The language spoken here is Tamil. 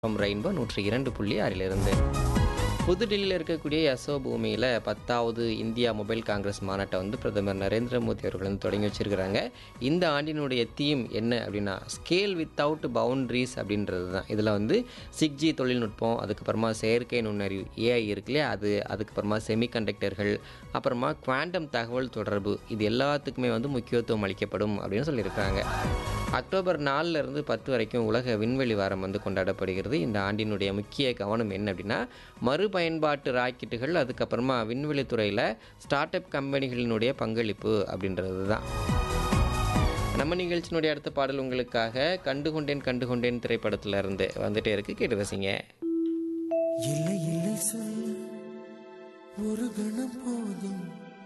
ரெயின்போ நூற்றி இரண்டு புள்ளி ஆறிலிருந்து புதுடில்லியில் இருக்கக்கூடிய யசோ பூமியில் பத்தாவது இந்தியா மொபைல் காங்கிரஸ் மாநாட்டை வந்து பிரதமர் நரேந்திர மோடி அவர்கள் வந்து தொடங்கி வச்சிருக்கிறாங்க இந்த ஆண்டினுடைய தீம் என்ன அப்படின்னா ஸ்கேல் வித்தவுட் பவுண்ட்ரிஸ் அப்படின்றது தான் இதில் வந்து சிக்ஸ் ஜி தொழில்நுட்பம் அதுக்கப்புறமா செயற்கை நுண்ணறிவு ஏஐ இருக்கு இல்லையா அது அதுக்கப்புறமா செமிகண்டக்டர்கள் அப்புறமா குவாண்டம் தகவல் தொடர்பு இது எல்லாத்துக்குமே வந்து முக்கியத்துவம் அளிக்கப்படும் அப்படின்னு சொல்லியிருக்காங்க அக்டோபர் நாலுல இருந்து பத்து வரைக்கும் உலக விண்வெளி வாரம் வந்து கொண்டாடப்படுகிறது இந்த ஆண்டினுடைய முக்கிய கவனம் என்ன அப்படின்னா மறுபயன்பாட்டு ராக்கெட்டுகள் அதுக்கப்புறமா விண்வெளி துறையில் ஸ்டார்ட் அப் கம்பெனிகளினுடைய பங்களிப்பு அப்படின்றது தான் நம்ம நிகழ்ச்சியினுடைய அடுத்த பாடல் உங்களுக்காக கண்டுகொண்டேன் கண்டுகொண்டேன் திரைப்படத்துல இருந்து வந்துட்டே இருக்கு கேட்டு ரசிங்க இல்லை இல்லை சொல்ல ஒரு கணம் போதும்